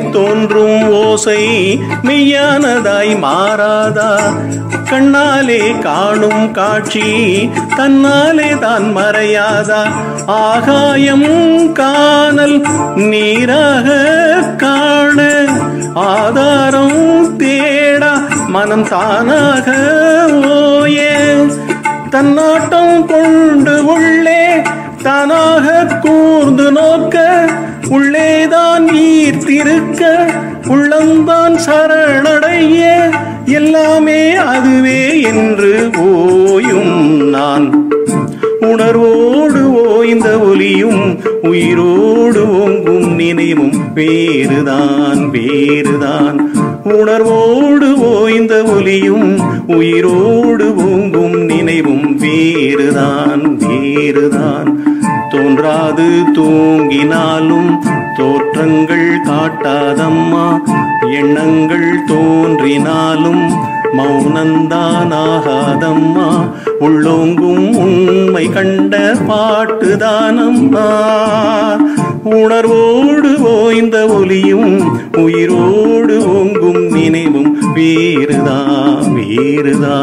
தோன்றும் ஓசை மெய்யானதாய் மாறாதா கண்ணாலே காணும் காட்சி தன்னாலே தான் மறையாதா ஆகாயம் காணல் நீராக காண ஆதாரம் தேடா மனம் தானாக ஓய தன்னாட்டம் கொண்டு உள்ளே தானாக கூர்ந்து நோக்க உள்ளேதான் ஈர்த்திருக்க உள்ளம்தான் சரணடைய எல்லாமே அதுவே என்று ஓயும் நான் உணர்வோடு ஓய்ந்த ஒலியும் உயிரோடு ஓங்கும் நினைவும் வேறுதான் வேறுதான் உணர்வோடு ஓய்ந்த ஒலியும் உயிரோடு ஓங்கும் நினைவும் வேறுதான் வேறுதான் தோன்றாது தூங்கினாலும் தோற்றங்கள் காட்டாதம்மா எண்ணங்கள் தோன்றினாலும் மௌனந்தானாகாதம்மா உள்ளோங்கும் உண்மை கண்ட பாட்டுதானம்மா உணர்வோடு ஓய்ந்த ஒலியும் உயிரோடு ஓங்கும் நினைவும் வேறுதா வேறுதா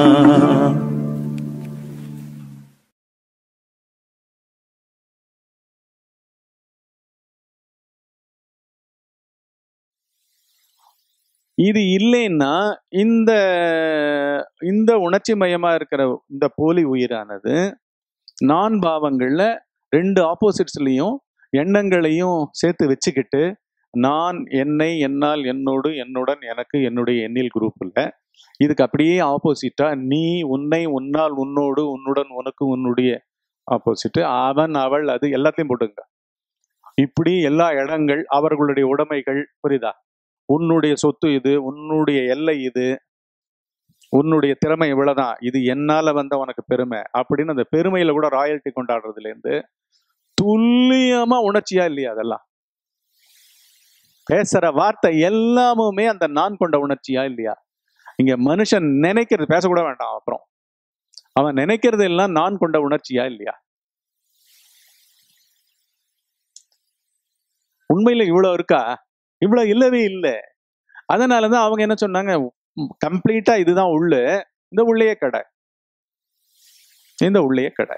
இது இல்லைன்னா இந்த இந்த உணர்ச்சி மயமா இருக்கிற இந்த போலி உயிரானது நான் பாவங்கள்ல ரெண்டு ஆப்போசிட்ஸ்லயும் எண்ணங்களையும் சேர்த்து வச்சுக்கிட்டு நான் என்னை என்னால் என்னோடு என்னுடன் எனக்கு என்னுடைய எண்ணில் குரூப்ல இதுக்கு அப்படியே ஆப்போசிட்டா நீ உன்னை உன்னால் உன்னோடு உன்னுடன் உனக்கு உன்னுடைய ஆப்போசிட் அவன் அவள் அது எல்லாத்தையும் போட்டுங்க இப்படி எல்லா இடங்கள் அவர்களுடைய உடைமைகள் புரியுதா உன்னுடைய சொத்து இது உன்னுடைய எல்லை இது உன்னுடைய திறமை இவ்வளவுதான் இது என்னால வந்த உனக்கு பெருமை அப்படின்னு அந்த பெருமையில கூட ராயல்ட்டி கொண்டாடுறதுல இருந்து துல்லியமா உணர்ச்சியா இல்லையா அதெல்லாம் பேசுற வார்த்தை எல்லாமுமே அந்த நான் கொண்ட உணர்ச்சியா இல்லையா இங்க மனுஷன் நினைக்கிறது பேசக்கூட வேண்டாம் அப்புறம் அவன் நினைக்கிறது எல்லாம் நான் கொண்ட உணர்ச்சியா இல்லையா உண்மையில இவ்வளவு இருக்கா இவ்வளவு இல்லவே இல்லை அதனாலதான் அவங்க என்ன சொன்னாங்க கம்ப்ளீட்டா இதுதான் உள்ளு இந்த உள்ளேயே கடை இந்த உள்ளேயே கடை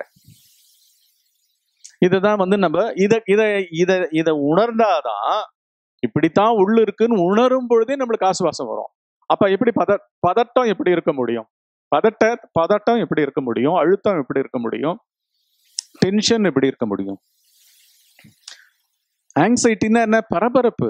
இதுதான் வந்து நம்ம இத இத இத இத உணர்ந்தாதான் இப்படித்தான் உள்ள இருக்குன்னு உணரும் பொழுதே நம்மளுக்கு ஆசுவாசம் வரும் அப்ப எப்படி பத பதட்டம் எப்படி இருக்க முடியும் பதட்ட பதட்டம் எப்படி இருக்க முடியும் அழுத்தம் எப்படி இருக்க முடியும் டென்ஷன் எப்படி இருக்க முடியும் ஆங்ஸைட்டின்னா என்ன பரபரப்பு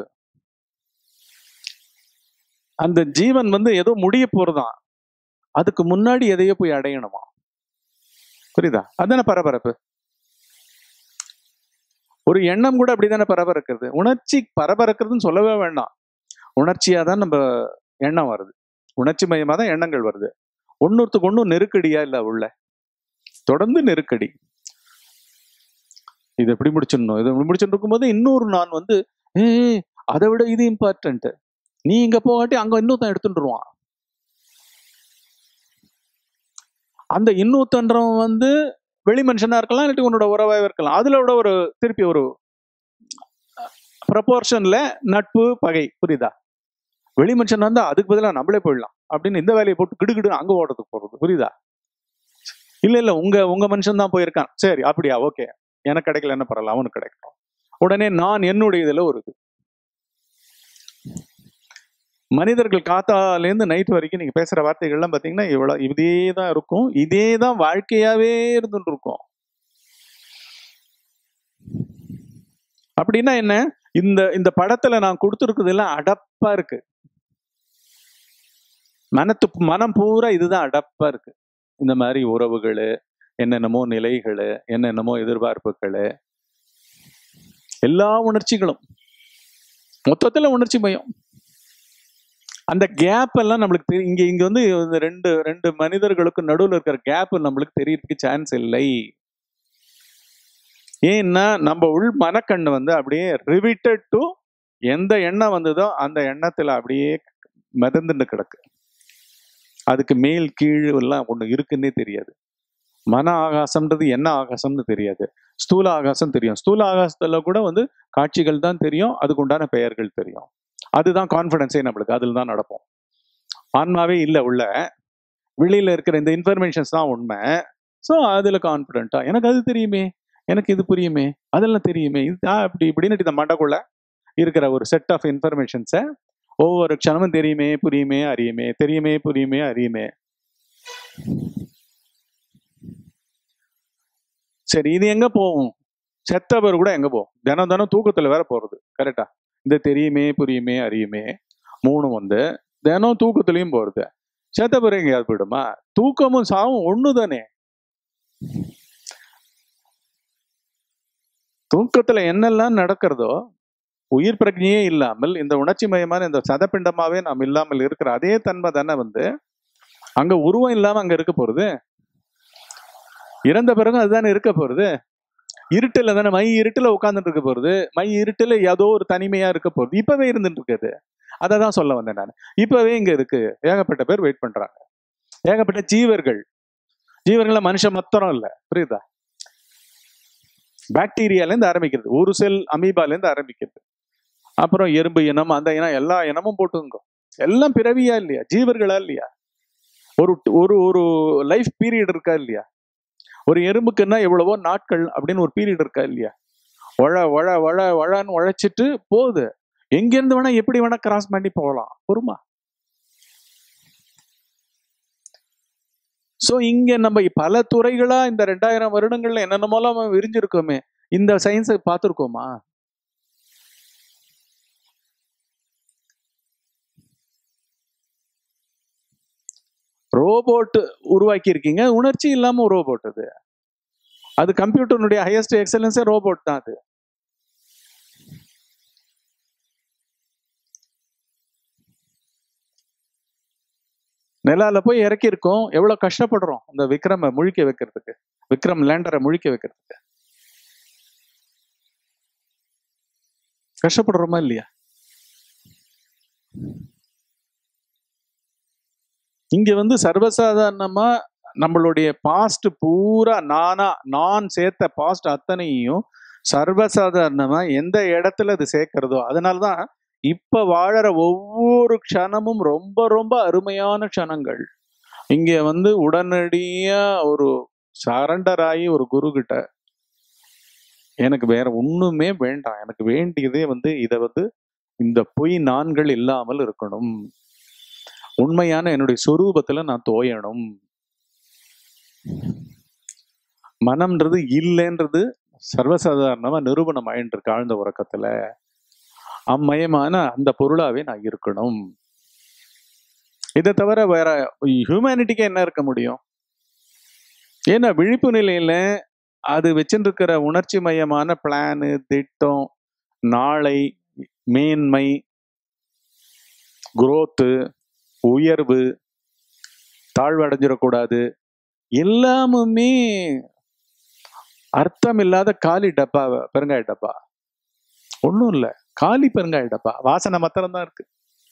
அந்த ஜீவன் வந்து ஏதோ முடிய போறதான் அதுக்கு முன்னாடி எதையோ போய் அடையணுமா புரியுதா அதானே பரபரப்பு ஒரு எண்ணம் கூட அப்படிதானே பரபரக்கிறது உணர்ச்சி பரபரக்கிறதுன்னு சொல்லவே வேண்டாம் உணர்ச்சியா தான் நம்ம எண்ணம் வருது உணர்ச்சி மயமா தான் எண்ணங்கள் வருது ஒன்னொருத்துக்கு ஒன்றும் நெருக்கடியா இல்ல உள்ள தொடர்ந்து நெருக்கடி இது எப்படி முடிச்சிடணும் இது எப்படி முடிச்சுட்டு இருக்கும்போது இன்னொரு நான் வந்து ஏ அதை விட இது இம்பார்ட்டன்ட் நீ இங்க போகாட்டி அங்க இன்னொருத்தன் எடுத்துட்டுருவான் அந்த இன்னொருத்தன்றவன் வந்து வெளி மனுஷனா இருக்கலாம் இல்லாட்டி உன்னோட உறவாக இருக்கலாம் அதுல விட ஒரு திருப்பி ஒரு ப்ரப்போர்ஷன்ல நட்பு பகை புரியுதா வெளி மனுஷன் வந்தா அதுக்கு பதிலாக நம்மளே போயிடலாம் அப்படின்னு இந்த வேலையை போட்டு கிடுகிடுன்னு அங்க ஓடுறதுக்கு போறது புரியுதா இல்ல இல்ல உங்க உங்க மனுஷன் தான் போயிருக்கான் சரி அப்படியா ஓகே எனக்கு கிடைக்கல என்ன பரவாயில்ல அவனுக்கு கிடைக்கும் உடனே நான் என்னுடைய இதுல ஒரு இது மனிதர்கள் காத்தாலேருந்து நைட் வரைக்கும் நீங்க பேசுற வார்த்தைகள்லாம் பாத்தீங்கன்னா இவ்வளவு இதே தான் இருக்கும் இதே தான் வாழ்க்கையாவே இருந்துட்டு இருக்கும் அப்படின்னா என்ன இந்த இந்த படத்துல நான் கொடுத்துருக்குது எல்லாம் அடப்பா இருக்கு மனத்து மனம் பூரா இதுதான் அடப்பா இருக்கு இந்த மாதிரி உறவுகள் என்னென்னமோ நிலைகள் என்னென்னமோ எதிர்பார்ப்புகள் எல்லா உணர்ச்சிகளும் மொத்தத்துல உணர்ச்சி பயம் அந்த கேப் எல்லாம் நம்மளுக்கு தெரியும் இங்க இங்க வந்து இந்த ரெண்டு ரெண்டு மனிதர்களுக்கு நடுவில் இருக்கிற கேப் நம்மளுக்கு தெரியறதுக்கு சான்ஸ் இல்லை ஏன்னா நம்ம உள் மனக்கண்ணு வந்து அப்படியே ரிவிட்டட் டு எந்த எண்ணம் வந்ததோ அந்த எண்ணத்துல அப்படியே மிதந்துட்டு கிடக்கு அதுக்கு மேல் கீழ் எல்லாம் ஒண்ணு இருக்குன்னே தெரியாது மன ஆகாசம்ன்றது என்ன ஆகாசம்னு தெரியாது ஸ்தூல ஆகாசம் தெரியும் ஸ்தூல ஆகாசத்துல கூட வந்து காட்சிகள் தான் தெரியும் அதுக்கு உண்டான பெயர்கள் தெரியும் அதுதான் கான்ஃபிடன்ஸே நம்மளுக்கு அதில் தான் நடப்போம் ஆன்மாவே இல்லை உள்ள வெளியில இருக்கிற இந்த இன்ஃபர்மேஷன்ஸ் தான் உண்மை ஸோ அதில் கான்ஃபிடென்ட்டா எனக்கு அது தெரியுமே எனக்கு இது புரியுமே அதெல்லாம் தெரியுமே இது ஆ, அப்படி இப்படின்னு இந்த மண்டக்குள்ள இருக்கிற ஒரு செட் ஆஃப் இன்ஃபர்மேஷன்ஸை ஒவ்வொரு க்ஷணமும் தெரியுமே புரியுமே அறியுமே தெரியுமே புரியுமே அறியுமே சரி இது எங்க போகும் செத்தவர் கூட எங்க போகும் தினம் தினம் தூக்கத்துல வேற போறது கரெக்டா இந்த தெரியுமே புரியுமே அறியுமே மூணு வந்து தினம் தூக்கத்துலயும் போறது செத்த பிறகு எங்கேயாவது போயிடுமா தூக்கமும் சாவும் ஒண்ணு தானே தூக்கத்துல என்னெல்லாம் நடக்கிறதோ உயிர் பிரஜையே இல்லாமல் இந்த உணர்ச்சி மயமான இந்த சதப்பிண்டமாவே நாம் இல்லாமல் இருக்கிற அதே தன்மை தானே வந்து அங்க உருவம் இல்லாம அங்க இருக்க போறது இறந்த பிறகு அதுதானே இருக்க போறது இருட்டுல தானே மை இருட்டுல உட்கார்ந்துட்டு இருக்க போறது மை இருட்டுல ஏதோ ஒரு தனிமையா இருக்க போறது இப்பவே இருந்துட்டு இருக்குது அதை தான் சொல்ல வந்தேன் நான் இப்பவே இங்க இருக்கு ஏகப்பட்ட பேர் வெயிட் பண்றாங்க ஏகப்பட்ட ஜீவர்கள் ஜீவர்கள மனுஷன் மொத்தம் இல்ல புரியுதா பாக்டீரியால இருந்து ஆரம்பிக்கிறது ஒரு செல் அமீபால இருந்து ஆரம்பிக்கிறது அப்புறம் எறும்பு இனம் அந்த இனம் எல்லா இனமும் போட்டுங்க எல்லாம் பிறவியா இல்லையா ஜீவர்களா இல்லையா ஒரு ஒரு ஒரு லைஃப் பீரியட் இருக்கா இல்லையா ஒரு எறும்புக்குன்னா எவ்வளவோ நாட்கள் அப்படின்னு ஒரு பீரியட் இருக்கா இல்லையா வழ வழ வழ வழன்னு உழைச்சிட்டு போகுது எங்கேருந்து வேணா எப்படி வேணா கிராஸ் பண்ணி போகலாம் பொறுமா சோ இங்க நம்ம பல துறைகளா இந்த ரெண்டாயிரம் வருடங்கள்ல என்னென்னமோலாம் விரிஞ்சிருக்கோமே இந்த சயின்ஸை பார்த்துருக்கோமா ரோபோட் உருவாக்கி இருக்கீங்க உணர்ச்சி இல்லாம ஒரு ரோபோட் அது அது கம்ப்யூட்டருடைய ஹையஸ்ட் எக்ஸலன்ஸே ரோபோட் தான் அது நிலால போய் இறக்கி இருக்கோம் எவ்வளவு கஷ்டப்படுறோம் அந்த விக்ரம முழிக்க வைக்கிறதுக்கு விக்ரம் லேண்டரை முழிக்க வைக்கிறதுக்கு கஷ்டப்படுறோமா இல்லையா இங்க வந்து சர்வசாதாரணமா நம்மளுடைய பாஸ்ட் பூரா நானா நான் சேர்த்த பாஸ்ட் அத்தனையும் சர்வசாதாரணமா எந்த இடத்துல அது சேர்க்கிறதோ அதனாலதான் இப்ப வாழற ஒவ்வொரு க்ஷணமும் ரொம்ப ரொம்ப அருமையான க்ஷணங்கள் இங்க வந்து உடனடியா ஒரு சரண்டர் ஆகி ஒரு குரு கிட்ட எனக்கு வேற ஒண்ணுமே வேண்டாம் எனக்கு வேண்டியதே வந்து இத வந்து இந்த பொய் நான்கள் இல்லாமல் இருக்கணும் உண்மையான என்னுடைய சொரூபத்துல நான் தோயணும் மனம்ன்றது இல்லைன்றது சர்வசாதாரணமா நிரூபணம் ஆயிட்டு இருக்கு ஆழ்ந்த உறக்கத்துல அம்மயமான அந்த பொருளாவே நான் இருக்கணும் இதை தவிர வேற ஹியூமனிட்டிக்கு என்ன இருக்க முடியும் ஏன்னா விழிப்பு நிலையில அது வச்சுருக்கிற உணர்ச்சி மயமான பிளானு திட்டம் நாளை மேன்மை குரோத்து உயர்வு தாழ்வு அடைஞ்சிடக்கூடாது எல்லாமுமே அர்த்தம் இல்லாத காலி டப்பா பெருங்காய டப்பா ஒன்றும் இல்லை காலி பெருங்காய டப்பா வாசனை மாத்திரம் தான் இருக்கு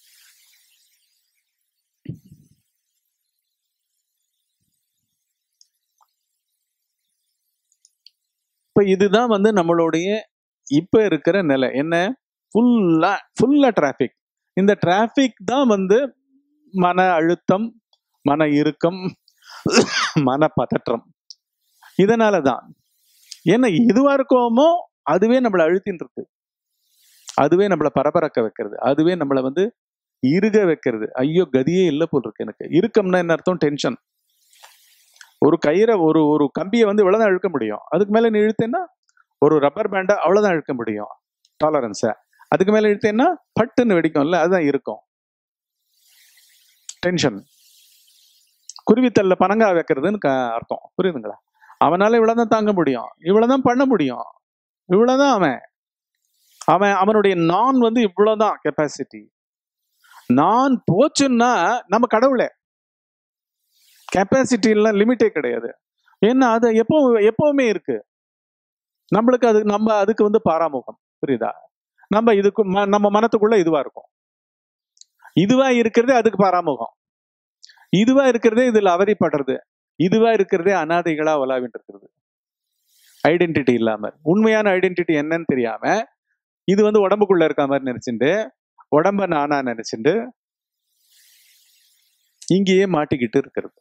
இப்ப இதுதான் வந்து நம்மளுடைய இப்ப இருக்கிற நிலை என்ன ஃபுல்லா ஃபுல்லா டிராஃபிக் இந்த டிராஃபிக் தான் வந்து மன அழுத்தம் மன இறுக்கம் மன பதற்றம் இதனால தான் ஏன்னா எதுவா இருக்கோமோ அதுவே நம்மளை அழுத்தின்னு இருக்கு அதுவே நம்மளை பரபரக்க வைக்கிறது அதுவே நம்மளை வந்து இருக வைக்கிறது ஐயோ கதியே இல்லை போல் இருக்கு எனக்கு இறுக்கம்னா என்ன அர்த்தம் டென்ஷன் ஒரு கயிறை ஒரு ஒரு கம்பியை வந்து இவ்வளவுதான் இழுக்க முடியும் அதுக்கு மேல நீ இழுத்தேன்னா ஒரு ரப்பர் பேண்டை அவ்வளவுதான் இழுக்க முடியும் டாலரன்ஸை அதுக்கு மேல இழுத்தேன்னா பட்டுன்னு வெடிக்கும்ல அதுதான் இருக்கும் டென்ஷன் குருவித்தல்ல பனங்கா வைக்கிறதுன்னு க- அர்த்தம் புரியுதுங்களா அவனால இவ்வளவுதான் தாங்க முடியும் இவ்வளவுதான் பண்ண முடியும் இவ்வளவுதான் அவன் அவன் அவனுடைய நான் வந்து இவ்வளவுதான் கெப்பாசிட்டி நான் போச்சுன்னா நம்ம கடவுளே கெப்பாசிட்டி எல்லாம் லிமிட்டே கிடையாது ஏன்னா அது எப்போ எப்பவுமே இருக்கு நம்மளுக்கு அது நம்ம அதுக்கு வந்து பாராமுகம் புரியுதா நம்ம இதுக்கு ம- நம்ம மனத்துக்குள்ள இதுவா இருக்கும் இதுவா இருக்கிறதே அதுக்கு பாராமுகம் இதுவா இருக்கிறதே இதுல அவதிப்படுறது இதுவா இருக்கிறதே அனாதைகளா உலாவிட்டு இருக்கிறது ஐடென்டிட்டி இல்லாம உண்மையான ஐடென்டிட்டி என்னன்னு தெரியாம இது வந்து உடம்புக்குள்ள இருக்க மாதிரி நினைச்சுட்டு உடம்ப நானா நினைச்சுட்டு இங்கேயே மாட்டிக்கிட்டு இருக்கிறது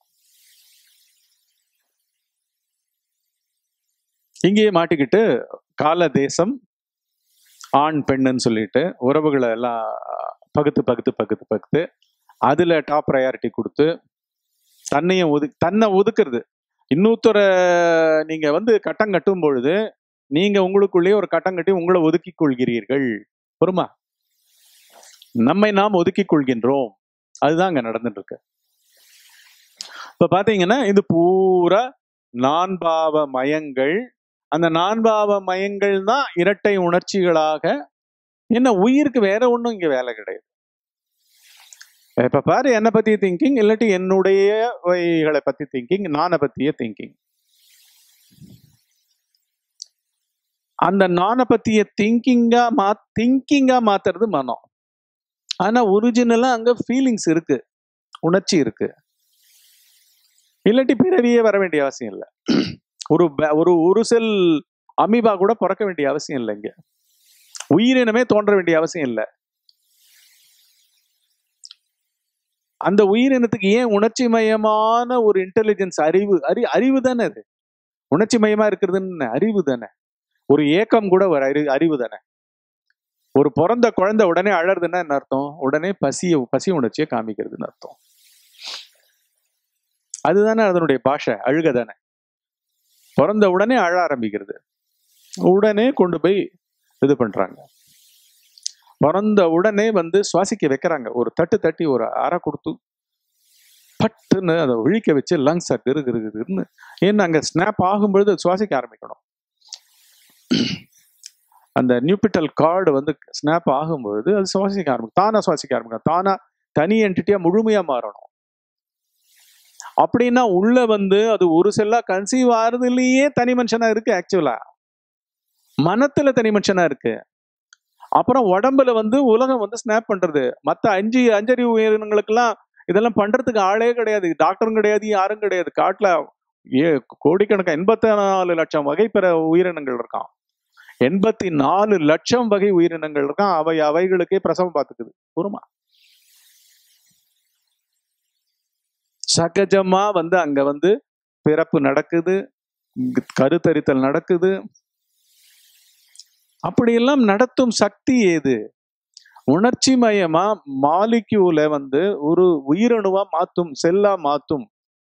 இங்கேயே மாட்டிக்கிட்டு கால தேசம் ஆண் பெண்ணுன்னு சொல்லிட்டு உறவுகளை எல்லாம் பகுத்து பகுத்து பகுத்து பகுத்து அதுல டாப் ப்ரையாரிட்டி கொடுத்து தன்னையும் ஒது தன்னை ஒதுக்குறது இன்னொருத்தரை நீங்க வந்து கட்டம் கட்டும் பொழுது நீங்க உங்களுக்குள்ளேயே ஒரு கட்டம் கட்டி உங்களை ஒதுக்கிக் கொள்கிறீர்கள் பொறுமா நம்மை நாம் ஒதுக்கிக் கொள்கின்றோம் அதுதான் அங்க நடந்துட்டு இருக்கு இப்ப பாத்தீங்கன்னா இது பூரா நான்பாவ மயங்கள் அந்த நான்பாவ மயங்கள் தான் இரட்டை உணர்ச்சிகளாக என்ன உயிருக்கு வேற ஒண்ணும் இங்க வேலை கிடையாது இப்ப பாரு என்னை பத்தி திங்கிங் இல்லாட்டி என்னுடையவைகளை பத்தி திங்கிங் நானை பத்திய திங்கிங் அந்த நானை பத்திய திங்கிங்கா மா திங்கிங்கா மாத்துறது மனம் ஆனா ஒரிஜினலா அங்க ஃபீலிங்ஸ் இருக்கு உணர்ச்சி இருக்கு இல்லாட்டி பிறவியே வர வேண்டிய அவசியம் இல்லை ஒரு ப- ஒரு ஒரு செல் அமீபா கூட பிறக்க வேண்டிய அவசியம் இல்லை இங்க உயிரினமே தோன்ற வேண்டிய அவசியம் இல்லை அந்த உயிரினத்துக்கு ஏன் உணர்ச்சி மயமான ஒரு இன்டெலிஜென்ஸ் அறிவு அறி அறிவு தானே அது உணர்ச்சி மயமா இருக்கிறதுன்னு அறிவு தானே ஒரு ஏக்கம் கூட ஒரு அறி அறிவு தானே ஒரு பிறந்த குழந்தை உடனே அழறதுன்னா என்ன அர்த்தம் உடனே பசிய பசி உணர்ச்சியை காமிக்கிறதுன்னு அர்த்தம் அதுதானே அதனுடைய பாஷை அழுக தானே பிறந்த உடனே அழ ஆரம்பிக்கிறது உடனே கொண்டு போய் இது பண்றாங்க பிறந்த உடனே வந்து சுவாசிக்க வைக்கிறாங்க ஒரு தட்டு தட்டி ஒரு அறை கொடுத்து பட்டுன்னு அதை ஒழிக்க வச்சு லங்ஸ் கிரு கிரு கிருன்னு ஏன்னா அங்க ஸ்னாப் ஆகும்பொழுது அது சுவாசிக்க ஆரம்பிக்கணும் அந்த நியூபிட்டல் கார்டு வந்து ஸ்னாப் ஆகும்பொழுது அது சுவாசிக்க ஆரம்பிக்கும் தானா சுவாசிக்க ஆரம்பிக்கும் தானா தனி என்டிட்டியா முழுமையா மாறணும் அப்படின்னா உள்ள வந்து அது ஒரு செல்லா கன்சீவ் ஆறுதுலயே தனி மனுஷனா இருக்கு ஆக்சுவலா மனத்துல தனி மனுஷனா இருக்கு அப்புறம் உடம்புல வந்து உலகம் வந்து ஸ்னாப் பண்றது மத்த அஞ்சு அஞ்சறிவு உயிரினங்களுக்கெல்லாம் இதெல்லாம் பண்றதுக்கு ஆளே கிடையாது டாக்டரும் கிடையாது யாரும் கிடையாது காட்டுல ஏ கோடிக்கணக்கான எண்பத்தி நாலு லட்சம் வகை பெற உயிரினங்கள் இருக்கான் எண்பத்தி நாலு லட்சம் வகை உயிரினங்கள் இருக்கான் அவை அவைகளுக்கே பிரசவம் பார்த்துக்குது பொறுமா சகஜமா வந்து அங்க வந்து பிறப்பு நடக்குது இங்க கருத்தரித்தல் நடக்குது அப்படியெல்லாம் நடத்தும் சக்தி ஏது உணர்ச்சி மயமா மாலிக்யூல வந்து ஒரு உயிரணுவா மாத்தும் செல்லா மாத்தும்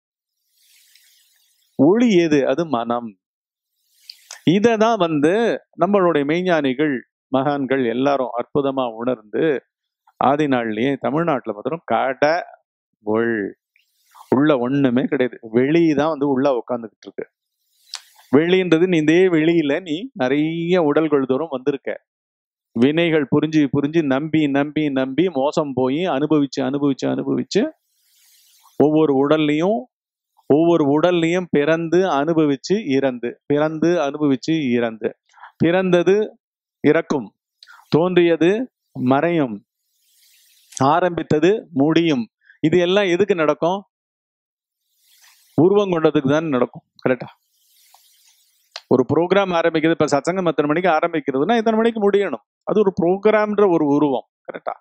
ஒளி ஏது அது மனம் இததான் வந்து நம்மளுடைய மெய்ஞானிகள் மகான்கள் எல்லாரும் அற்புதமா உணர்ந்து ஆதி நாள்லயே தமிழ்நாட்டுல மாத்திரம் கடை ஒள் உள்ள ஒண்ணுமே கிடையாது வெளிதான் வந்து உள்ள உட்காந்துக்கிட்டு இருக்கு வெளின்றது நீ இதே வெளியில நீ நிறைய உடல்கள் தூரம் வந்திருக்க வினைகள் புரிஞ்சு புரிஞ்சு நம்பி நம்பி நம்பி மோசம் போய் அனுபவிச்சு அனுபவிச்சு அனுபவிச்சு ஒவ்வொரு உடல்லையும் ஒவ்வொரு உடல்லையும் பிறந்து அனுபவிச்சு இறந்து பிறந்து அனுபவிச்சு இறந்து பிறந்தது இறக்கும் தோன்றியது மறையும் ஆரம்பித்தது முடியும் இது எல்லாம் எதுக்கு நடக்கும் உருவம் கொண்டதுக்கு தான் நடக்கும் கரெக்டா ஒரு ப்ரோக்ராம் ஆரம்பிக்கிறது இப்ப சத்சங்கம் எத்தனை மணிக்கு ஆரம்பிக்கிறதுனா எத்தனை மணிக்கு முடியணும் அது ஒரு ப்ரோக்ராம்ன்ற ஒரு உருவம் கரெக்டா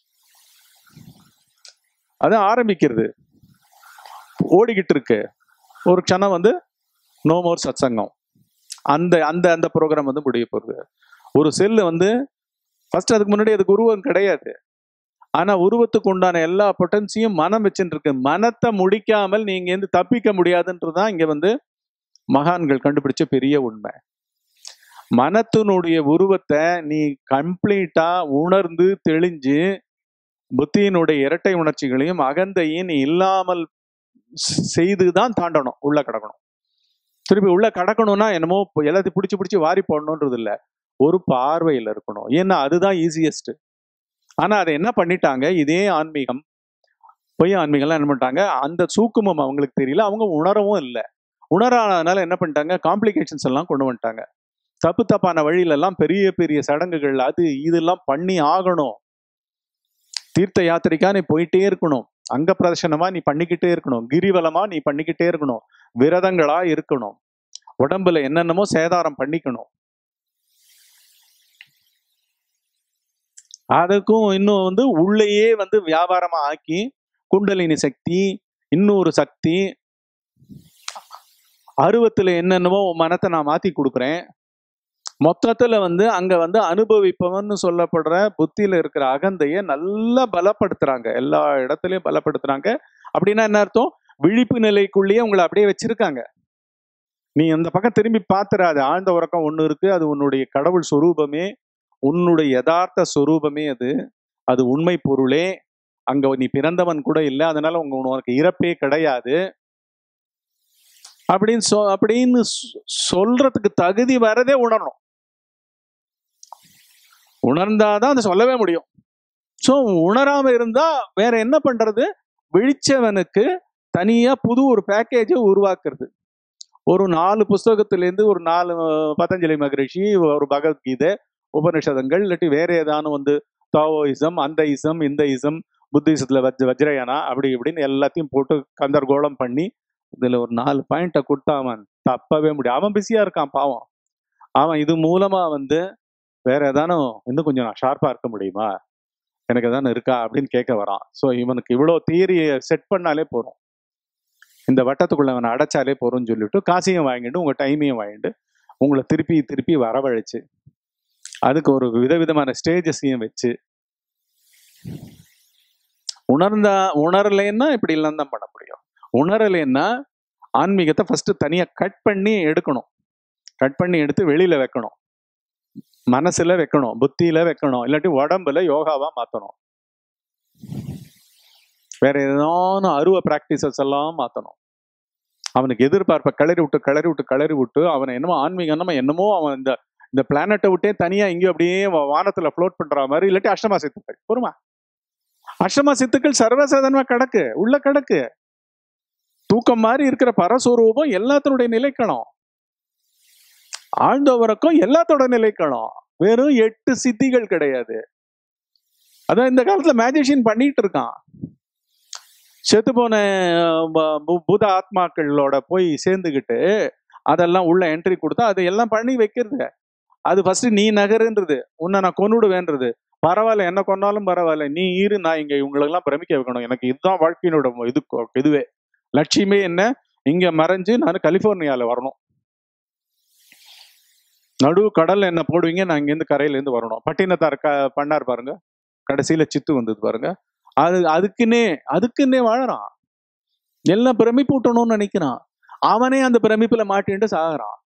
அது ஆரம்பிக்கிறது ஓடிக்கிட்டு இருக்கு ஒரு க்ஷணம் வந்து நோ மோர் சத்சங்கம் அந்த அந்த அந்த ப்ரோக்ராம் வந்து முடிய போகுது ஒரு செல்லு வந்து ஃபர்ஸ்ட் அதுக்கு முன்னாடி அதுக்கு உருவம் கிடையாது ஆனா உருவத்துக்கு உண்டான எல்லா பொட்டன்சியும் மனம் வச்சுட்டு இருக்கு மனத்தை முடிக்காமல் நீங்க இருந்து தப்பிக்க முடியாதுன்றதுதான் இங்க வந்து மகான்கள் கண்டுபிடிச்ச பெரிய உண்மை மனத்தினுடைய உருவத்தை நீ கம்ப்ளீட்டா உணர்ந்து தெளிஞ்சு புத்தியினுடைய இரட்டை உணர்ச்சிகளையும் அகந்தையும் நீ இல்லாமல் ஸ்- செய்துதான் தாண்டணும் உள்ள கடக்கணும் திருப்பி உள்ள கடக்கணும்னா என்னமோ இப்போ எல்லாத்தையும் பிடிச்சி பிடிச்சி வாரி போடணுன்றது இல்ல ஒரு பார்வையில இருக்கணும் ஏன்னா அதுதான் ஈஸியஸ்ட் ஆனா அதை என்ன பண்ணிட்டாங்க இதே ஆன்மீகம் பொய் ஆன்மீகம்லாம் என்ன பண்ணிட்டாங்க அந்த சூக்குமம் அவங்களுக்கு தெரியல அவங்க உணரவும் இல்லை உணராதனால என்ன பண்ணிட்டாங்க காம்ப்ளிகேஷன்ஸ் எல்லாம் கொண்டு வந்துட்டாங்க தப்பு தப்பான வழியில எல்லாம் பெரிய பெரிய சடங்குகள் அது இதெல்லாம் பண்ணி ஆகணும் தீர்த்த யாத்திரைக்கா நீ போயிட்டே இருக்கணும் அங்க பிரதர்ஷனமா நீ பண்ணிக்கிட்டே இருக்கணும் கிரிவலமா நீ பண்ணிக்கிட்டே இருக்கணும் விரதங்களா இருக்கணும் உடம்புல என்னென்னமோ சேதாரம் பண்ணிக்கணும் அதுக்கும் இன்னும் வந்து உள்ளேயே வந்து வியாபாரமா ஆக்கி குண்டலினி சக்தி இன்னொரு சக்தி அருவத்துல என்னென்னவோ உன் மனத்தை நான் மாத்தி கொடுக்குறேன் மொத்தத்துல வந்து அங்க வந்து அனுபவிப்பவன்னு சொல்லப்படுற புத்தியில இருக்கிற அகந்தைய நல்லா பலப்படுத்துறாங்க எல்லா இடத்துலயும் பலப்படுத்துறாங்க அப்படின்னா என்ன அர்த்தம் விழிப்பு நிலைக்குள்ளேயே உங்களை அப்படியே வச்சிருக்காங்க நீ அந்த பக்கம் திரும்பி பாத்துறாது ஆழ்ந்த உறக்கம் ஒண்ணு இருக்கு அது உன்னுடைய கடவுள் சொரூபமே உன்னுடைய யதார்த்த சொரூபமே அது அது உண்மை பொருளே அங்க நீ பிறந்தவன் கூட இல்லை அதனால உங்க உனக்கு இறப்பே கிடையாது அப்படின்னு சொ அப்படின்னு சொ- சொல்றதுக்கு தகுதி வரதே உணரணும் உணர்ந்தாதான் அதை சொல்லவே முடியும் ஸோ உணராம இருந்தா வேற என்ன பண்றது விழிச்சவனுக்கு தனியா புது ஒரு பேக்கேஜை உருவாக்குறது ஒரு நாலு புஸ்தகத்திலேருந்து ஒரு நாலு அஹ், பதஞ்சலி மகரிஷி ஒரு பகவத்கீதை உபனிஷதங்கள் இல்லாட்டி வேற ஏதானும் வந்து தாவோயிசம் அந்த இசம் இந்த இசம் புத்திசத்துல வஜ் வஜ்ரயானா அப்படி இப்படின்னு எல்லாத்தையும் போட்டு கந்தர்கோளம் பண்ணி இதுல ஒரு நாலு பாயிண்ட்டை கொடுத்தா அவன் தப்பவே முடியும் அவன் பிஸியா இருக்கான் பாவம் அவன் இது மூலமா வந்து வேற ஏதானும் இன்னும் கொஞ்சம் நான் ஷார்ப்பா இருக்க முடியுமா எனக்கு எதானு இருக்கா அப்படின்னு கேட்க வரான் ஸோ இவனுக்கு இவ்வளோ தியரியை செட் பண்ணாலே போதும் இந்த வட்டத்துக்குள்ள அவனை அடைச்சாலே போறோம்னு சொல்லிட்டு காசையும் வாங்கிட்டு உங்க டைமையும் வாங்கிட்டு உங்களை திருப்பி திருப்பி வரவழைச்சு அதுக்கு ஒரு விதவிதமான ஸ்டேஜஸையும் வச்சு உணர்ந்தா உணரலைன்னா இப்படி எல்லாம் தான் பண்ண முடியும் உணரலைன்னா ஆன்மீகத்தை ஃபர்ஸ்ட் தனியா கட் பண்ணி எடுக்கணும் கட் பண்ணி எடுத்து வெளியில வைக்கணும் மனசுல வைக்கணும் புத்தியில வைக்கணும் இல்லாட்டி உடம்புல யோகாவா மாத்தணும் வேற ஏதானும் அருவ பிராக்டிசஸ் எல்லாம் மாத்தணும் அவனுக்கு எதிர்பார்ப்ப கிளறி விட்டு கிளறி விட்டு கிளறி விட்டு அவனை என்னமோ ஆன்மீகம் என்னமோ அவன் இந்த இந்த பிளானட்டை விட்டே தனியா இங்கே அப்படியே வா- வானத்துல ஃப்ளோட் பண்ற மாதிரி இல்லாட்டி அஷ்டமா சித்துக்கள் பொறுமா அஷ்டமா சித்துக்கள் சர்வசாதாரணமா கிடக்கு உள்ள கிடக்கு தூக்கம் மாதிரி இருக்கிற பரஸ்வரூபம் எல்லாத்தினுடைய நிலைக்கணும் ஆழ்ந்த உறக்கம் எல்லாத்தோட நிலைக்கணும் வெறும் எட்டு சித்திகள் கிடையாது அதான் இந்த காலத்துல மேஜிஷியன் பண்ணிட்டு இருக்கான் செத்து போன ப- பு- பூத ஆத்மாக்களோட போய் சேர்ந்துக்கிட்டு அதெல்லாம் உள்ள என்ட்ரி கொடுத்தா அது எல்லாம் பண்ணி வைக்கிறது அது ஃபர்ஸ்ட் நீ நகருன்றது உன்னை நான் கொன்னுடுவேன்றது பரவாயில்ல என்ன கொன்னாலும் பரவாயில்ல நீ இரு நான் இங்க இவங்களெல்லாம் பிரமிக்க வைக்கணும் எனக்கு இதுதான் வாழ்க்கையினோட இது இதுவே லட்சியமே என்ன இங்க மறைஞ்சு நான் கலிபோர்னியால வரணும் நடு கடல்ல என்ன போடுவீங்க நான் இங்கேருந்து கரையில இருந்து வரணும் பட்டினத்தார் க பண்ணார் பாருங்க கடைசியில சித்து வந்தது பாருங்க அது அதுக்குன்னே அதுக்குன்னே வாழறான் எல்லாம் பிரமிப்பூட்டணும்னு நினைக்கிறான் அவனே அந்த பிரமிப்புல மாட்டிட்டு சாகுறான்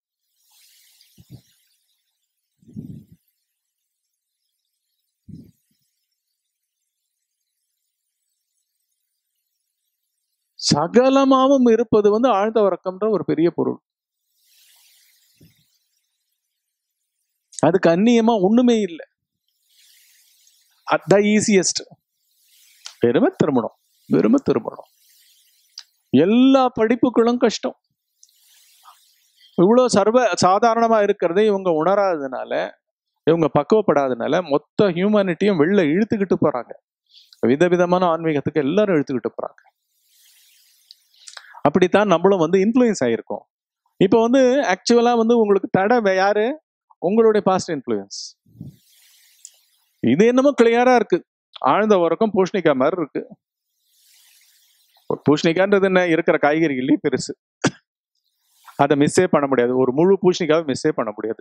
சகலமாவும் இருப்பது வந்து ஆழ்ந்த உறக்கம்ன்ற ஒரு பெரிய பொருள் அதுக்கு அந்நியமா ஒண்ணுமே இல்லை அதான் ஈஸியஸ்ட் வெறுமை திருமணம் வெறுமை திருமணம் எல்லா படிப்புகளும் கஷ்டம் இவ்வளோ சர்வ சாதாரணமா இருக்கிறதை இவங்க உணராததுனால இவங்க பக்குவப்படாததுனால மொத்த ஹியூமனிட்டியும் வெளில இழுத்துக்கிட்டு போறாங்க விதவிதமான ஆன்மீகத்துக்கு எல்லாரும் இழுத்துக்கிட்டு போறாங்க அப்படித்தான் நம்மளும் வந்து இன்ஃப்ளூயன்ஸ் ஆயிருக்கோம் இப்போ வந்து ஆக்சுவலா வந்து உங்களுக்கு தடை வே- யாரு உங்களுடைய பாஸ்ட் இன்ஃப்ளூயன்ஸ் இது என்னமோ கிளியரா இருக்கு ஆழ்ந்த உறக்கம் பூஷ்ணிக்கா மாதிரி இருக்கு பூஷ்ணிக்கான்றது என்ன இருக்கிற காய்கறிகள்லயும் பெருசு அதை மிஸ்ஸே பண்ண முடியாது ஒரு முழு பூஷ்ணிக்காவை மிஸ்ஸே பண்ண முடியாது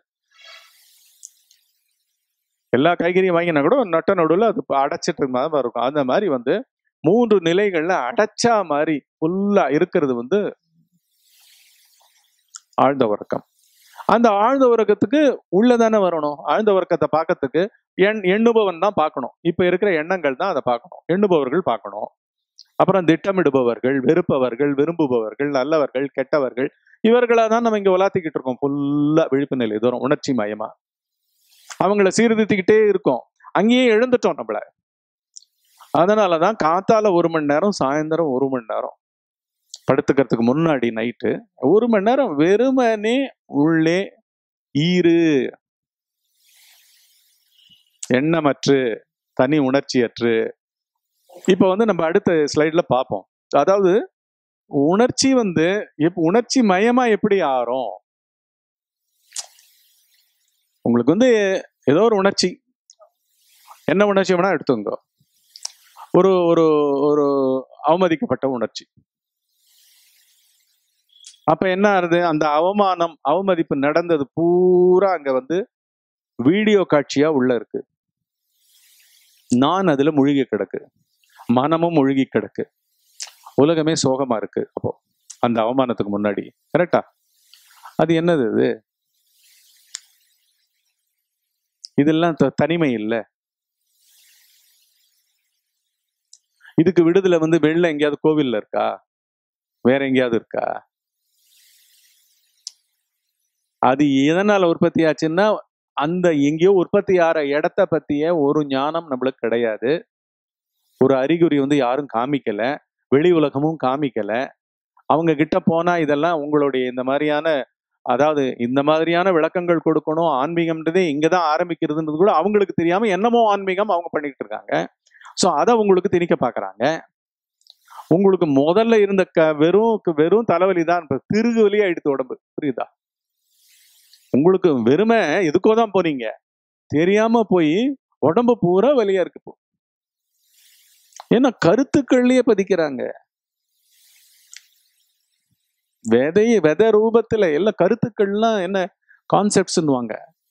எல்லா காய்கறியும் வாங்கினா கூட நட்ட நடுவில் அது அடைச்சிட்டு இருக்க மாதிரி இருக்கும் அந்த மாதிரி வந்து மூன்று நிலைகள்ல அடைச்சா மாதிரி ஃபுல்லா இருக்கிறது வந்து ஆழ்ந்த உறக்கம் அந்த ஆழ்ந்த உறக்கத்துக்கு உள்ளதானே வரணும் ஆழ்ந்த உறக்கத்தை பார்க்கறதுக்கு எண் எண்ணுபவன் தான் பார்க்கணும் இப்ப இருக்கிற எண்ணங்கள் தான் அதை பார்க்கணும் எண்ணுபவர்கள் பார்க்கணும் அப்புறம் திட்டமிடுபவர்கள் வெறுப்பவர்கள் விரும்புபவர்கள் நல்லவர்கள் கெட்டவர்கள் இவர்களா தான் நம்ம இங்க உலாத்திக்கிட்டு இருக்கோம் ஃபுல்லா விழிப்பு நிலை தூரம் உணர்ச்சி மயமா அவங்கள சீர்திருத்திக்கிட்டே இருக்கோம் அங்கேயே எழுந்துட்டோம் நம்மள அதனாலதான் காத்தால ஒரு மணி நேரம் சாயந்தரம் ஒரு மணி நேரம் படுத்துக்கிறதுக்கு முன்னாடி நைட்டு ஒரு மணி நேரம் வெறுமனே உள்ளே ஈரு எண்ணமற்று தனி உணர்ச்சியற்று இப்போ வந்து நம்ம அடுத்த ஸ்லைட்ல பார்ப்போம் அதாவது உணர்ச்சி வந்து எப்- உணர்ச்சி மயமா எப்படி ஆறும் உங்களுக்கு வந்து ஏதோ ஒரு உணர்ச்சி என்ன உணர்ச்சி வேணா எடுத்துங்க ஒரு ஒரு ஒரு அவமதிக்கப்பட்ட உணர்ச்சி அப்ப என்ன ஆறுது அந்த அவமானம் அவமதிப்பு நடந்தது பூரா அங்க வந்து வீடியோ காட்சியா உள்ள இருக்கு நான் அதுல முழுகி கிடக்கு மனமும் முழுகி கிடக்கு உலகமே சோகமா இருக்கு அப்போ அந்த அவமானத்துக்கு முன்னாடி கரெக்டா அது என்னது இது இதெல்லாம் த- தனிமை இல்ல இதுக்கு விடுதலை வந்து வெளில எங்கேயாவது கோவில்ல இருக்கா வேற எங்கேயாவது இருக்கா அது எதனால உற்பத்தி ஆச்சுன்னா அந்த எங்கேயோ உற்பத்தி ஆற இடத்த பத்திய ஒரு ஞானம் நம்மளுக்கு கிடையாது ஒரு அறிகுறி வந்து யாரும் காமிக்கல வெளி உலகமும் காமிக்கல அவங்க கிட்ட போனா இதெல்லாம் உங்களுடைய இந்த மாதிரியான அதாவது இந்த மாதிரியான விளக்கங்கள் கொடுக்கணும் ஆன்மீகம்ன்றதே இங்கதான் ஆரம்பிக்கிறதுன்றது கூட அவங்களுக்கு தெரியாம என்னமோ ஆன்மீகம் அவங்க பண்ணிட்டு இருக்காங்க ஸோ அதை உங்களுக்கு திணிக்க பாக்குறாங்க உங்களுக்கு முதல்ல இருந்த க வெறும் வெறும் தலைவலி தான் இப்ப திருகு வலி ஆயிடுத்து உடம்பு புரியுதா உங்களுக்கு வெறுமை எதுக்கோ தான் போனீங்க தெரியாம போய் உடம்பு பூரா வலியா இருக்கு இப்போ ஏன்னா கருத்துக்கள்லயே பதிக்கிறாங்க விதைய விதை ரூபத்துல எல்லா கருத்துக்கள்லாம் என்ன கான்செப்ட்ஸ்னுவாங்க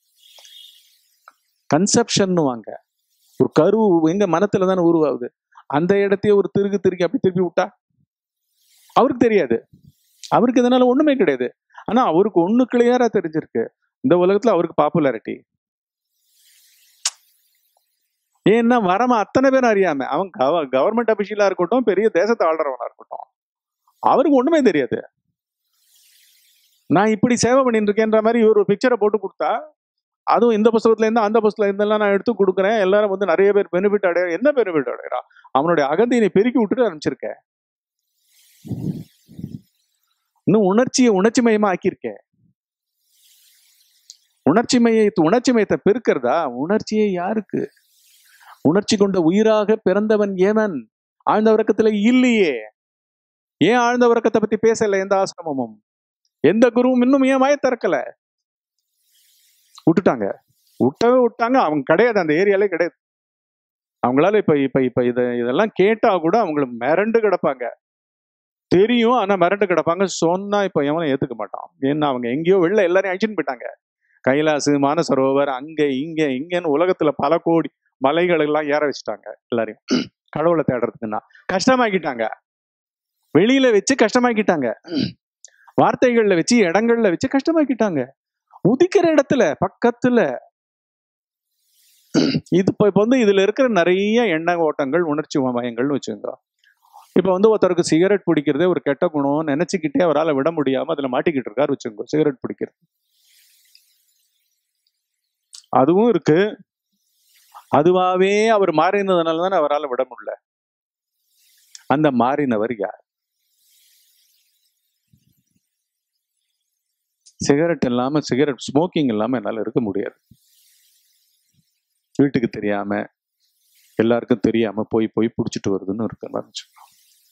கன்செப்ஷன்னுவாங்க ஒரு கரு எங்க மனத்துல தானே உருவாகுது அந்த இடத்தையே ஒரு திருகு திருக்கி அப்படி திருப்பி விட்டா அவருக்கு தெரியாது அவருக்கு இதனால ஒண்ணுமே கிடையாது ஆனா அவருக்கு ஒண்ணு கிளியரா தெரிஞ்சிருக்கு இந்த உலகத்துல அவருக்கு பாப்புலாரிட்டி ஏன்னா வரம அத்தனை பேரும் அறியாம அவன் கவர்மெண்ட் அபிஷியலா இருக்கட்டும் பெரிய தேசத்தை ஆள்றவனா இருக்கட்டும் அவருக்கு ஒண்ணுமே தெரியாது நான் இப்படி சேவை பண்ணிட்டு இருக்கேன்ற மாதிரி இவர் ஒரு பிக்சரை போட்டு கொடுத்தா அதுவும் இந்த புஸ்தகத்துல இருந்து அந்த புஸ்தகத்துல இருந்தெல்லாம் நான் எடுத்து கொடுக்குறேன் எல்லாரும் வந்து நிறைய பேர் பெனிஃபிட் அடைய என்ன பெனிஃபிட் அடைகிறா அவனுடைய அகந்தியை பெருக்கி விட்டுட்டு அனுப்பிச்சிருக்க இன்னும் உணர்ச்சியை உணர்ச்சி மயமா ஆக்கியிருக்க உணர்ச்சி மைய உணர்ச்சி மயத்தை பெருக்கிறதா உணர்ச்சியே யாருக்கு உணர்ச்சி கொண்ட உயிராக பிறந்தவன் ஏவன் ஆழ்ந்த உறக்கத்துல இல்லையே ஏன் ஆழ்ந்த உறக்கத்தை பத்தி பேசல எந்த ஆசிரமமும் எந்த குருவும் இன்னும் ஏன் வாய திறக்கல விட்டுட்டாங்க விட்டவே விட்டாங்க அவங்க கிடையாது அந்த ஏரியாலே கிடையாது அவங்களால இப்ப இப்ப இப்ப இத இதெல்லாம் கேட்டா கூட அவங்களுக்கு மிரண்டு கிடப்பாங்க தெரியும் ஆனா மிரண்டு கிடப்பாங்க சொன்னா இப்ப எவனும் ஏத்துக்க மாட்டான் ஏன்னா அவங்க எங்கேயோ வெளில எல்லாரையும் அழிச்சுன்னு போயிட்டாங்க கைலாசு மானசரோவர் அங்க இங்க இங்கன்னு உலகத்துல பல கோடி மலைகள் எல்லாம் ஏற வச்சுட்டாங்க எல்லாரையும் கடவுளை தேடுறதுக்குன்னா கஷ்டமாக்கிட்டாங்க வெளியில வச்சு கஷ்டமாக்கிட்டாங்க வார்த்தைகள்ல வச்சு இடங்கள்ல வச்சு கஷ்டமாக்கிட்டாங்க உதிக்கிற இடத்துல பக்கத்துல இது இப்ப இப்ப வந்து இதுல இருக்கிற நிறைய எண்ண ஓட்டங்கள் உணர்ச்சி மயங்கள்னு வச்சுங்க இப்ப வந்து ஒருத்தருக்கு சிகரெட் பிடிக்கிறதே ஒரு கெட்ட குணம் நினைச்சுக்கிட்டே அவரால் விட முடியாம அதுல மாட்டிக்கிட்டு இருக்காரு வச்சுங்க சிகரெட் பிடிக்கிறது அதுவும் இருக்கு அதுவாவே அவர் மாறினதுனால தானே அவரால் விட முடியல அந்த மாறினவர் யார் சிகரெட் இல்லாம சிகரெட் ஸ்மோக்கிங் இல்லாம என்னால இருக்க முடியாது வீட்டுக்கு தெரியாம எல்லாருக்கும் தெரியாம போய் போய் புடிச்சிட்டு வருதுன்னு இருக்கு வச்சுக்கோங்க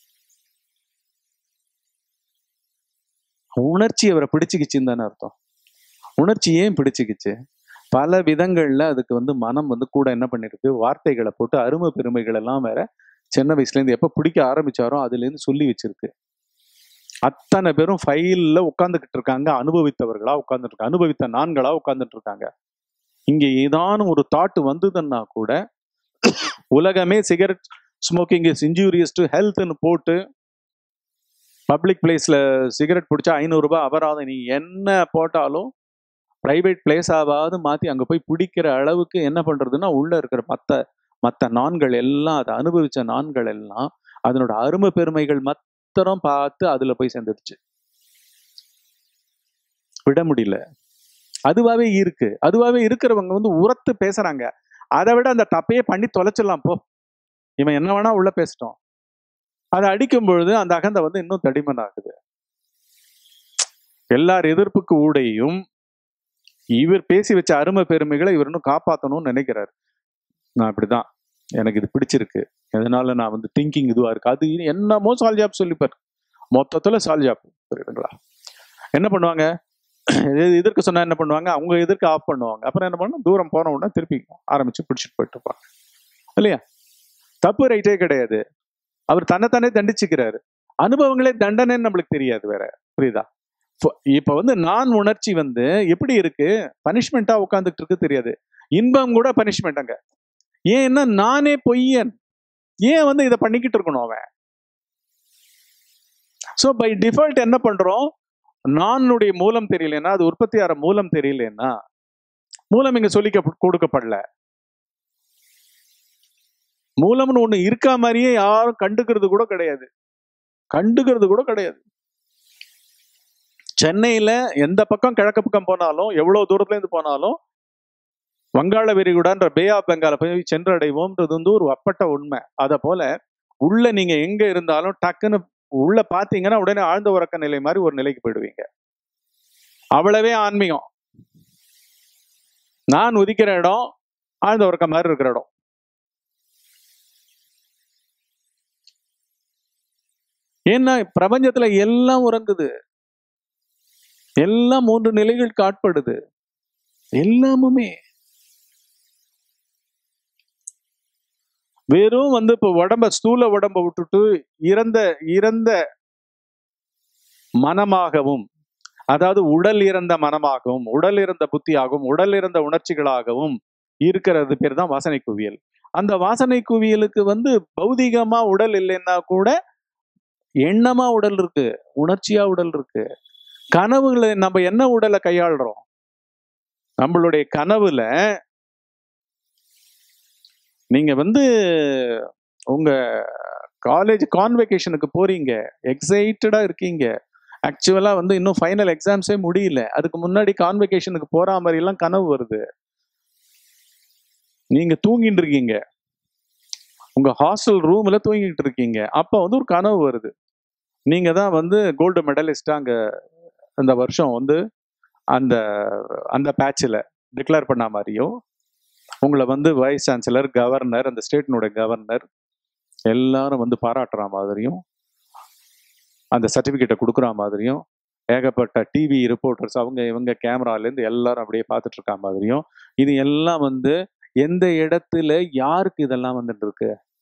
உணர்ச்சி அவரை பிடிச்சுக்கிச்சுன்னு தானே அர்த்தம் உணர்ச்சி ஏன் பிடிச்சுக்கிச்சு பல விதங்கள்ல அதுக்கு வந்து மனம் வந்து கூட என்ன பண்ணிருக்கு வார்த்தைகளை போட்டு அருமை பெருமைகள் எல்லாம் வேற சின்ன வயசுல இருந்து எப்ப பிடிக்க ஆரம்பிச்சாரோ அதுல இருந்து சொல்லி வச்சிருக்கு அத்தனை பேரும் ஃபைல்ல உட்கார்ந்துகிட்டு இருக்காங்க அனுபவித்தவர்களா உட்கார்ந்துட்டு இருக்காங்க அனுபவித்த நான்களா உட்கார்ந்துட்டு இருக்காங்க இங்க ஏதானும் ஒரு தாட் வந்ததுன்னா கூட உலகமே cigarette smoking is injurious to ஹெல்த்னு போட்டு பப்ளிக் பிளேஸ்ல சிகரெட் பிடிச்சா ஐநூறு ரூபாய் அபராதம் நீ என்ன போட்டாலும் பிரைவேட் பிளேஸ் ஆகாது மாத்தி அங்க போய் பிடிக்கிற அளவுக்கு என்ன பண்றதுன்னா உள்ள இருக்கிற மத்த மத்த நான்கள் எல்லாம் அதை அனுபவிச்ச நான்கள் எல்லாம் அதனோட அருமை பெருமைகள் மாத்திரம் பார்த்து அதுல போய் சேர்ந்துருச்சு விட முடியல அதுவாவே இருக்கு அதுவாவே இருக்கிறவங்க வந்து உரத்து பேசுறாங்க அதை விட அந்த தப்பையே பண்ணி தொலைச்சிடலாம் போ இவன் என்ன வேணா உள்ள பேசிட்டோம் அதை அடிக்கும் பொழுது அந்த அகந்தை வந்து இன்னும் தடிமன் ஆகுது எல்லார் எதிர்ப்புக்கு ஊடையும் இவர் பேசி வச்ச அருமை பெருமைகளை இவர் இன்னும் காப்பாற்றணும்னு நினைக்கிறார் நான் இப்படிதான் எனக்கு இது பிடிச்சிருக்கு அதனால நான் வந்து திங்கிங் இதுவா இருக்கு அது என்னமோ சால்ஜாப் சொல்லிப்பார் மொத்தத்துல சால்ஜாப் புரியுதுங்களா என்ன பண்ணுவாங்க எது- எதிர்க்க சொன்னா என்ன பண்ணுவாங்க அவங்க எதிர்க்க ஆஃப் பண்ணுவாங்க அப்புறம் என்ன பண்ணும் தூரம் போன உடனே திருப்பி ஆரம்பிச்சு பிடிச்சிட்டு போயிட்டு இருப்பாங்க இல்லையா தப்பு ரைட்டே கிடையாது அவர் தன்னைத்தானே தண்டிச்சுக்கிறாரு அனுபவங்களே தண்டனைன்னு நம்மளுக்கு தெரியாது வேற புரியுதா இப்போ- இப்ப வந்து நான் உணர்ச்சி வந்து எப்படி இருக்கு பனிஷ்மெண்டா உட்காந்துட்டு இருக்கு தெரியாது இன்பம் கூட பனிஷ்மெண்ட் அங்க ஏன்னா நானே பொய்யன் ஏன் வந்து இதை பண்ணிக்கிட்டு இருக்கணும் அவன் ஸோ பை டிஃபால்ட் என்ன பண்றோம் நானுடைய மூலம் தெரியலன்னா அது உற்பத்தி ஆகிற மூலம் தெரியலன்னா மூலம் இங்க சொல்லி கொடுக்கப்படல மூலம்னு ஒண்ணு இருக்கா மாதிரியே யாரும் கண்டுக்கிறது கூட கிடையாது கண்டுக்கிறது கூட கிடையாது சென்னையில எந்த பக்கம் கிழக்கு பக்கம் போனாலும் எவ்வளவு தூரத்துல இருந்து போனாலும் வங்காள விரிகுடான்ற பே ஆஃப் பெங்கால போய் சென்றடைவோம்ன்றது வந்து ஒரு அப்பட்ட உண்மை அத போல உள்ள நீங்க எங்க இருந்தாலும் டக்குன்னு உள்ள பாத்தீங்கன்னா உடனே ஆழ்ந்த உறக்க நிலை மாதிரி ஒரு நிலைக்கு போயிடுவீங்க அவ்வளவே ஆன்மீகம் நான் உதிக்கிற இடம் ஆழ்ந்த உறக்க மாதிரி இருக்கிற இடம் ஏன்னா பிரபஞ்சத்துல எல்லாம் உறங்குது எல்லாம் மூன்று நிலைகளுக்கு ஆட்படுது எல்லாமுமே வெறும் வந்து இப்ப உடம்ப ஸ்தூல உடம்ப விட்டுட்டு இறந்த இறந்த மனமாகவும் அதாவது உடல் இறந்த மனமாகவும் உடல் இறந்த புத்தியாகவும் உடல் இறந்த உணர்ச்சிகளாகவும் இருக்கிறது பேர் தான் வாசனை குவியல் அந்த வாசனை குவியலுக்கு வந்து பௌதிகமா உடல் இல்லைன்னா கூட எண்ணமா உடல் இருக்கு உணர்ச்சியா உடல் இருக்கு கனவுகளை நம்ம என்ன உடலை கையாளுறோம் நம்மளுடைய கனவுல நீங்க வந்து உங்க காலேஜ் கான்வெகேஷனுக்கு போறீங்க எக்ஸைட்டடா இருக்கீங்க ஆக்சுவலா வந்து இன்னும் ஃபைனல் எக்ஸாம்ஸே முடியல அதுக்கு முன்னாடி கான்வெகேஷனுக்கு போற மாதிரி எல்லாம் கனவு வருது நீங்க தூங்கிட்டு இருக்கீங்க உங்க ஹாஸ்டல் ரூம்ல தூங்கிட்டு இருக்கீங்க அப்ப வந்து ஒரு கனவு வருது நீங்க தான் வந்து கோல்டு மெடலிஸ்டா அங்க அந்த வருஷம் வந்து அந்த அந்த பேட்சில் டிக்ளேர் பண்ண மாதிரியும் உங்களை வந்து வைஸ் சான்சலர் கவர்னர் அந்த ஸ்டேட்டினுடைய கவர்னர் எல்லாரும் வந்து பாராட்டுற மாதிரியும் அந்த சர்டிஃபிகேட்டை கொடுக்குற மாதிரியும் ஏகப்பட்ட டிவி ரிப்போர்ட்டர்ஸ் அவங்க இவங்க கேமராலேருந்து எல்லாரும் அப்படியே பார்த்துட்டு இருக்க மாதிரியும் இது எல்லாம் வந்து எந்த இடத்துல யாருக்கு இதெல்லாம் வந்துட்டு இருக்கு